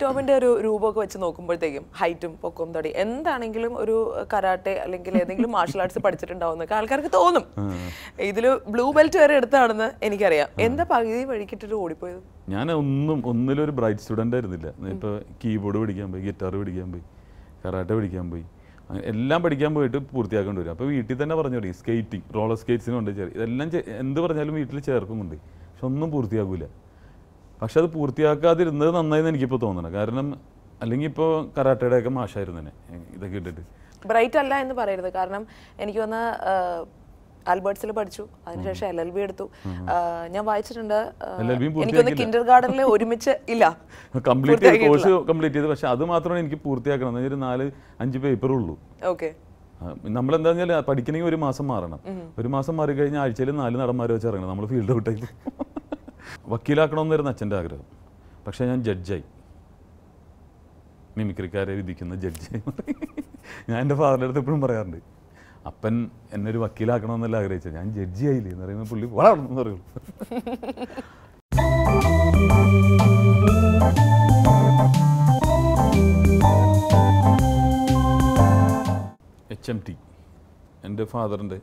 ടോമിന്റെ ഒരു രൂപമൊക്കെ വെച്ച് നോക്കുമ്പോഴത്തേക്കും ഹൈറ്റും പൊക്കവും തടി എന്താണെങ്കിലും ഒരു കരാട്ടെ അല്ലെങ്കിൽ ഏതെങ്കിലും മാർഷൽ ആർട്സ് പഠിച്ചിട്ടുണ്ടാവുന്നൊക്കെ ആൾക്കാർക്ക് തോന്നും ഇതില് ബ്ലൂ ബെൽറ്റ് വരെ എടുത്താണെന്ന് എനിക്കറിയാം എന്താ പകുതി വഴിക്കിട്ടിട്ട് ഓടിപ്പോയത് ഞാൻ ഒന്നും ഒന്നിലൊരു ബ്രൈറ്റ് സ്റ്റുഡൻ്റ് ആയിരുന്നില്ല ഇപ്പോൾ കീബോർഡ് പഠിക്കാൻ പോയി ഗിറ്റാർ പഠിക്കാൻ പോയി കറാട്ടെ പഠിക്കാൻ പോയി അങ്ങനെ എല്ലാം പഠിക്കാൻ പോയിട്ട് പൂർത്തിയാക്കേണ്ടി വരും അപ്പോൾ വീട്ടിൽ തന്നെ പറഞ്ഞു തുടങ്ങി സ്കേറ്റിംഗ് റോളർ സ്കേറ്റ്സിന് കൊണ്ട് ചേർ ഇതെല്ലാം ചെ- എന്ത് പറഞ്ഞാലും വീട്ടിൽ ചേർക്കുന്നുണ്ട് പക്ഷെ ഒന്നും പൂർത്തിയാക്കൂല പക്ഷെ അത് പൂർത്തിയാക്കാതിരുന്നത് നന്നായെന്ന് എനിക്കിപ്പോൾ തോന്നണം കാരണം അല്ലെങ്കിൽ ഇപ്പോൾ കറാട്ടയുടെ ഒക്കെ മാഷായിരുന്നു തന്നെ ഇതൊക്കെ ഇട്ടിട്ട് ബ്രൈറ്റ് അല്ല എന്ന് പറയരുത് കാരണം എനിക്ക് വന്ന ആൽബർട്സിൽ പഠിച്ചു അതിനുശേഷം എൽ എൽ ബി എടുത്തു ആ, ഞാൻ വായിച്ചിട്ടുണ്ട് ആ, LLB യും എനിക്കൊന്ന് കിൻഡർ ഗാർഡനിൽ ഒരുമിച്ച് ഇല്ല കംപ്ലീറ്റ് ചെയ്ത് കോഴ്സ് കംപ്ലീറ്റ് ചെയ്ത് പക്ഷെ അത് മാത്രമാണ് എനിക്ക് പൂർത്തിയാക്കണം എന്ന് വെച്ചാൽ ഒരു നാല് അഞ്ച് പേപ്പറേ ഉള്ളൂ ഓക്കെ നമ്മൾ എന്താ വെച്ചാൽ പഠിക്കണമെങ്കിൽ ഒരു മാസം മാറണം ഒരു മാസം മാറി കഴിഞ്ഞാൽ ആഴ്ചയിൽ നാല് നടന്മാരെ വെച്ച് ഇറങ്ങണം നമ്മൾ ഫീൽഡ് ഔട്ടായി വക്കീലാക്കണമെന്നായിരുന്നു അച്ഛൻ്റെ ആഗ്രഹം പക്ഷേ ഞാൻ ജഡ്ജായി മിമിക്രിക്കാരെ വിധിക്കുന്ന ജഡ്ജായി ഞാൻ എൻ്റെ ഫാദറിൻ്റെ അടുത്ത് എപ്പോഴും പറയാറുണ്ട് അപ്പൻ എന്നെ ഒരു വക്കീലാക്കണമെന്നല്ല ആഗ്രഹിച്ചത് ഞാൻ ജഡ്ജി ആയില്ലേ എന്ന് പറയുമ്പോൾ പുള്ളി വളർന്നു പറയുള്ളൂ എച്ച് എം ടി എൻ്റെ ഫാദറിൻ്റെ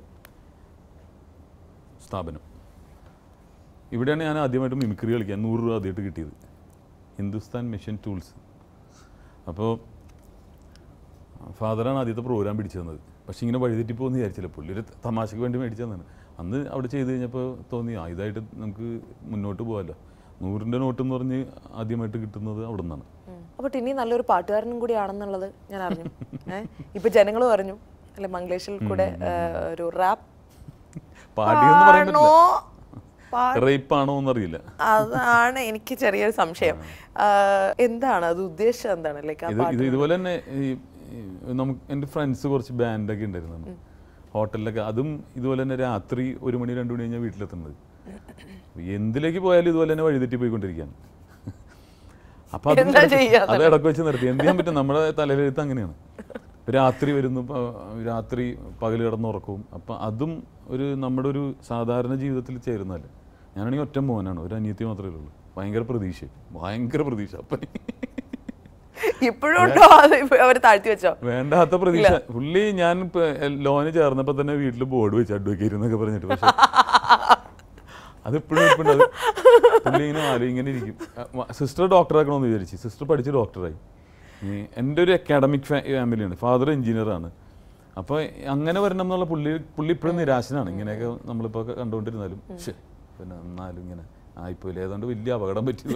സ്ഥാപനം ഇവിടെയാണ് ഞാൻ ആദ്യമായിട്ട് മിമിക്രി കളിക്കാൻ നൂറ് രൂപ ആദ്യമായിട്ട് കിട്ടിയത് ഹിന്ദുസ്ഥാൻ മിഷൻ ടൂൾസ് അപ്പോൾ ഫാദറാണ് ആദ്യത്തെ പ്രോഗ്രാം പിടിച്ചു തന്നത് പക്ഷേ ഇങ്ങനെ വഴിതെറ്റി പോകുമെന്ന് വിചാരിച്ചില്ല പുള്ളി ഒരു തമാശയ്ക്ക് വേണ്ടി മേടിച്ചു തന്നതാണ് അന്ന് അവിടെ ചെയ്ത് കഴിഞ്ഞപ്പോൾ തോന്നി ആ ഇതായിട്ട് നമുക്ക് മുന്നോട്ട് പോകാമല്ലോ നൂറിൻ്റെ നോട്ട് എന്ന് പറഞ്ഞ് ആദ്യമായിട്ട് കിട്ടുന്നത് അവിടെ നിന്നാണ് അപ്പൊ ടിനി നല്ലൊരു പാട്ടുകാരനും കൂടിയാണെന്നുള്ളത് ഞാൻ അറിഞ്ഞു ഏഹ് ഇപ്പൊ ജനങ്ങൾ പറഞ്ഞു അല്ലെ മംഗ്ലേഷിൽ കൂടെ ആ, ഒരു റാപ്പ് പാടിയെന്ന് പറയാൻ ആണോ പറ്റില്ല റേപ്പ് ആണോ എന്നറിയില്ല അതാണ് എനിക്ക് ചെറിയൊരു സംശയം ആ, എന്താണ് അത് ഉദ്ദേശം എന്താണ് ലൈക്ക് ആ ഇത് ഇത് ഇതുപോലെ തന്നെ ഈ ഈ നമുക്ക് എൻ്റെ ഫ്രണ്ട്സ് കുറച്ച് ബാൻഡൊക്കെ ഉണ്ടായിരുന്നു അന്ന്. ഹോട്ടലിലൊക്കെ അതും ഇതുപോലെ തന്നെ രാത്രി ഒരു മണി രണ്ട് മണി കഴിഞ്ഞാൽ വീട്ടിലെത്തുന്നത് എന്തിലേക്ക് പോയാലും ഇതുപോലെ തന്നെ വഴിതെറ്റി പോയിക്കൊണ്ടിരിക്കുകയാണ് അപ്പൊ അത് എന്താ ചെയ്യാ അത് ഇടക്ക് വെച്ച് നിർത്തി എന്ത് ചെയ്യാൻ പറ്റും നമ്മുടെ തലയിലെഴുത്ത് അങ്ങനെയാണ് ഇപ്പൊ രാത്രി വരുന്നു പ- രാത്രി പകൽ കിടന്ന് ഉറക്കവും അപ്പം അതും ഒരു നമ്മുടെ ഒരു സാധാരണ ജീവിതത്തിൽ ചേരുന്നതല്ല ഞാനാണെങ്കിൽ ഒറ്റ മോനാണ് ഒരു അനിയത്തി മാത്രമേ ഉള്ളൂ ഭയങ്കര പ്രതീക്ഷ ഭയങ്കര പ്രതീക്ഷ അപ്പം ഇപ്പോഴും ഉണ്ടോ അത് ഇപ്പൊ അവര് താഴ്ത്തി വെച്ചോ വേണ്ടാത്ത പ്രതീക്ഷ പുള്ളി ഞാൻ ലോന് ചേർന്നപ്പോ തന്നെ വീട്ടിൽ ബോർഡ് വെച്ച് അഡ്വക്കേറ്റ് എന്നൊക്കെ പറഞ്ഞിട്ട് പക്ഷെ അത് ഇപ്പോഴും ഇപ്പോഴും അത് പുള്ളി ഇങ്ങനെ ആലോ ഇങ്ങനെ ഇരിക്കും സിസ്റ്റർ ഡോക്ടർ ആക്കണമെന്ന് വിചാരിച്ചു സിസ്റ്റർ പഠിച്ച് ഡോക്ടറായി ഈ എൻ്റെ ഒരു അക്കാഡമിക് ഫാമിലിയാണ് ഫാദർ എഞ്ചിനീയറാണ് അപ്പോൾ അങ്ങനെ വരണം എന്നുള്ള പുള്ളി പുള്ളി ഇപ്പോഴും നിരാശനാണ് ഇങ്ങനെയൊക്കെ നമ്മളിപ്പോൾ കണ്ടുകൊണ്ടിരുന്നാലും പക്ഷേ പിന്നെ എന്നാലും ഇങ്ങനെ ആയിപ്പോയില്ല ഏതാണ്ട് വലിയ അപകടം പറ്റി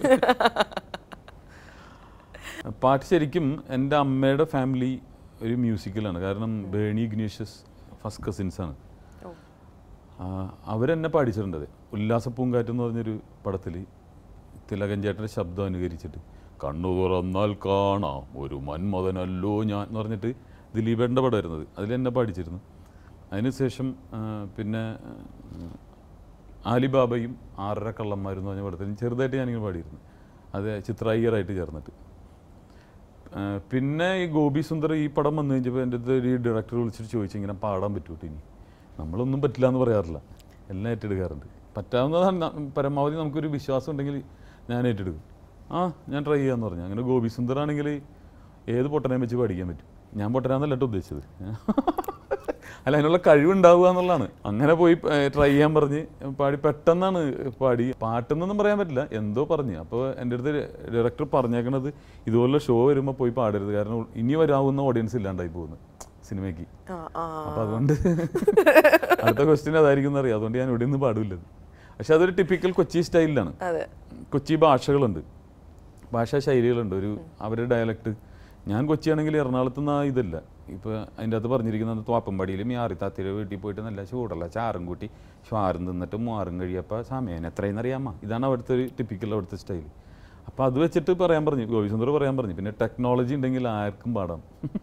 പാട്ട് ശരിക്കും എൻ്റെ അമ്മയുടെ ഫാമിലി ഒരു മ്യൂസിക്കലാണ് കാരണം ബേണി ഇഗ്നീഷ്യസ് ഫസ്റ്റ് കസിൻസ് ആണ് ആ, അവരെന്നെ പാടിച്ചിട്ടുണ്ട് അത്. ഉല്ലാസപ്പൂങ്കാറ്റ് എന്ന് പറഞ്ഞൊരു പടത്തിൽ തിലകൻ ചേട്ടൻ്റെ ശബ്ദം അനുകരിച്ചിട്ട് കണ്ണു തുറന്നാൽ കാണാം ഒരു മന്മഥനല്ലോ ഞാൻ എന്ന് പറഞ്ഞിട്ട് ദിലീപേട്ടൻ്റെ പടം വരുന്നത് അതിൽ എന്നെ പാടിച്ചിരുന്നു അതിനുശേഷം ആ, പിന്നെ ആ, ആലിബാബയും ആറര കള്ളന്മാരും എന്ന് പറഞ്ഞ പടത്തിൽ ചെറുതായിട്ട് ഞാനിങ്ങനെ പാടിയിരുന്നു അത് ചിത്രായികറായിട്ട് ചേർന്നിട്ട് ആ, പിന്നെ ഈ ഗോപി സുന്ദർ ഈ പടം വന്നു കഴിഞ്ഞപ്പോൾ എൻ്റെ അടുത്ത് ഒരു ഡയറക്ടർ വിളിച്ചിട്ട് ചോദിച്ചു ഇങ്ങനെ പാടാൻ പറ്റുമോ ഇനി നമ്മളൊന്നും പറ്റില്ല എന്ന് പറയാറില്ല എല്ലാം ഏറ്റെടുക്കാറുണ്ട് പറ്റാവുന്നതാണ് ന- പരമാവധി നമുക്കൊരു വിശ്വാസം ഉണ്ടെങ്കിൽ ഞാൻ ഏറ്റെടുക്കും ആ ഞാൻ ട്രൈ ചെയ്യാന്ന് പറഞ്ഞു അങ്ങനെ ഗോപി സുന്ദർ ആണെങ്കിൽ ഏത് പൊട്ടനെയും വെച്ച് പഠിക്കാൻ പറ്റും ഞാൻ പൊട്ടനാന്നല്ല കേട്ടോ ഉദ്ദേശിച്ചത് അല്ല അതിനുള്ള കഴിവുണ്ടാവുക എന്നുള്ളതാണ് അങ്ങനെ പോയി ട്രൈ ചെയ്യാൻ പറഞ്ഞ് പാടി പെട്ടെന്നാണ് പാടി പാട്ടെന്നൊന്നും പറയാൻ പറ്റില്ല എന്തോ പറഞ്ഞ് അപ്പോൾ എൻ്റെ അടുത്ത് ഡയറക്ടർ പറഞ്ഞേക്കണത് ഇതുപോലുള്ള ഷോ വരുമ്പോൾ പോയി പാടരുത് കാരണം ഇനി വരാവുന്ന ഓഡിയൻസ് ഇല്ലാണ്ടായി പോകുന്നു സിനിമയ്ക്ക് ആ ആ അപ്പൊ അതുകൊണ്ട് അടുത്ത ക്വസ്റ്റ്യൻ അതായിരിക്കും എന്നറിയാം അതുകൊണ്ട് ഞാൻ ഇവിടെ നിന്ന് പാടില്ല പക്ഷെ അതൊരു ടിപ്പിക്കൽ കൊച്ചി സ്റ്റൈലിലാണ് അതെ കൊച്ചി ഭാഷകളുണ്ട് ഭാഷാ ശൈലികളുണ്ട് ഒരു അവരുടെ ഡയലക്റ്റ് ഞാൻ കൊച്ചിയാണെങ്കിൽ എറണാകുളത്ത് നിന്ന് ആ ഇതല്ല ഇപ്പോൾ അതിൻ്റെ അകത്ത് പറഞ്ഞിരിക്കുന്നത് തോപ്പമ്പാടിയിൽ മിയാറിത്താത്തിയുടെ വീട്ടിൽ പോയിട്ട് നല്ല ചൂടുള്ള ചാറും കൂട്ടി ശ്വാറും തിന്നിട്ട് മാറും കഴിയപ്പോൾ സമയം എത്രയെന്ന് അറിയാമോ ഇതാണ് അവിടുത്തെ ഒരു ടിപ്പിക്കൽ അവിടുത്തെ സ്റ്റൈൽ അപ്പോൾ അത് വെച്ചിട്ട് പറയാൻ പറഞ്ഞു ഗോപിസുന്ദർ പറയാൻ പറഞ്ഞു പിന്നെ ടെക്നോളജി ഉണ്ടെങ്കിൽ ആർക്കും പാടാം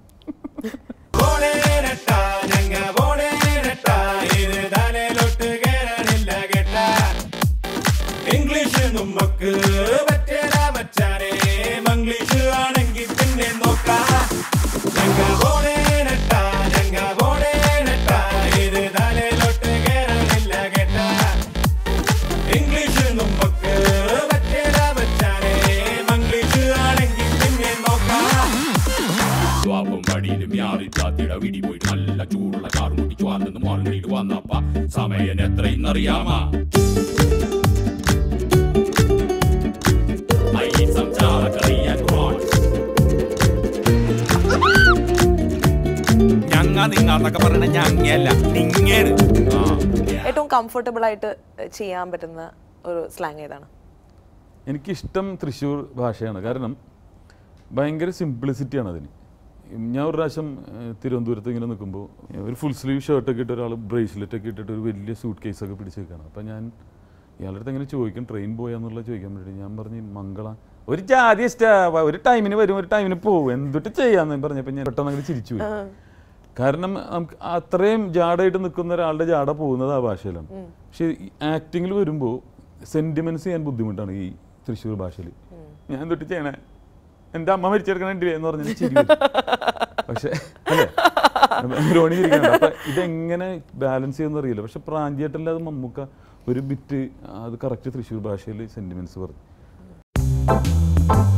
പോണേരട്ട ഞങ്ങ പോണേരട്ട ഇത് തലയിലോട്ട് കേറാനില്ല കേട്ട ഇംഗ്ലീഷ് നമ്മക്ക് പറ്റേല മച്ചാനെ മംഗ്ലീഷ് ആണെങ്കിൽ പിന്നെ നോക്കാം ഞങ്ങ പോണേരട്ട ഞങ്ങ പോണേരട്ട ഇത് തലയിലോട്ട് കേറാനില്ല കേട്ട ഇംഗ്ലീഷ് നമ്മക്ക് പറ്റേല മച്ചാനെ മംഗ്ലീഷ് ആണെങ്കിൽ പിന്നെ സമയം എത്രയെന്നറിയാമോ I eat some chakri and rot. ഞങ്ങ നിങ്ങളെന്നൊക്കെ പറയണ ഞങ്ങയല്ല നിങ്ങേണ് ആ ഏറ്റവും കംഫർട്ടബിൾ ആയിട്ട് ചെയ്യാൻ പറ്റുന്ന ഒരു സ്ലാങ് ഏതാണ് എനിക്കിഷ്ടം തൃശ്ശൂർ ഭാഷയാണ് കാരണം ഭയങ്കര സിംപ്ലിസിറ്റിയാണ് അതിന് ഞാൻ ഒരു പ്രാവശ്യം ഏഹ്, തിരുവനന്തപുരത്ത് ഇങ്ങനെ നിൽക്കുമ്പോൾ ഒരു ഫുൾ സ്ലീവ് ഷർട്ടൊക്കെ ഇട്ട് ഒരാൾ ബ്രേസ്ലെറ്റ് ഒക്കെ ഇട്ടിട്ട് ഒരു വലിയ സൂട്ട് കേസൊക്കെ പിടിച്ച് നിൽക്കുകയാണ് അപ്പം ഞാൻ ഇയാളുടെ അടുത്ത് എങ്ങനെ ചോദിക്കും ട്രെയിൻ പോയാന്നുള്ളത് ചോദിക്കാൻ വേണ്ടി ഞാൻ പറഞ്ഞു മംഗള ഒരു ജാതി ഇഷ്ട ഒരു ടൈമിന് വരും ഒരു ടൈമിന് പോകും എന്തിട്ട് ചെയ്യാന്ന് പറഞ്ഞപ്പോൾ ഞാൻ പെട്ടെന്ന് അങ്ങനെ ചിരിച്ചു പോയി കാരണം നമുക്ക് അത്രയും ജാടായിട്ട് നിൽക്കുന്ന ഒരാളുടെ ജാട പോകുന്നത് ആ ഭാഷയിലാണ് പക്ഷെ ആക്ടിങ്ങിൽ വരുമ്പോൾ സെന്റിമെന്റ്സ് ചെയ്യാൻ ബുദ്ധിമുട്ടാണ് ഈ തൃശ്ശൂർ ഭാഷയിൽ ഞാൻ തൊട്ട് ചെയ്യണേ എൻ്റെ അമ്മ മരിച്ചെടുക്കണേ എന്ന് പറഞ്ഞാൽ ചിരി വരും. പക്ഷെ അല്ലേ രോണി ചിരിക്കണ്ട അപ്പൊ ഇതെങ്ങനെ ബാലൻസ് ചെയ്യുന്ന അറിയില്ല പക്ഷെ പ്രാഞ്ചിയായിട്ടല്ല അത് മമ്മൂക്ക ഒരു ബിറ്റ് അത് കറക്റ്റ് തൃശ്ശൂർ ഭാഷയിൽ സെന്റിമെന്റ്സ് പറഞ്ഞു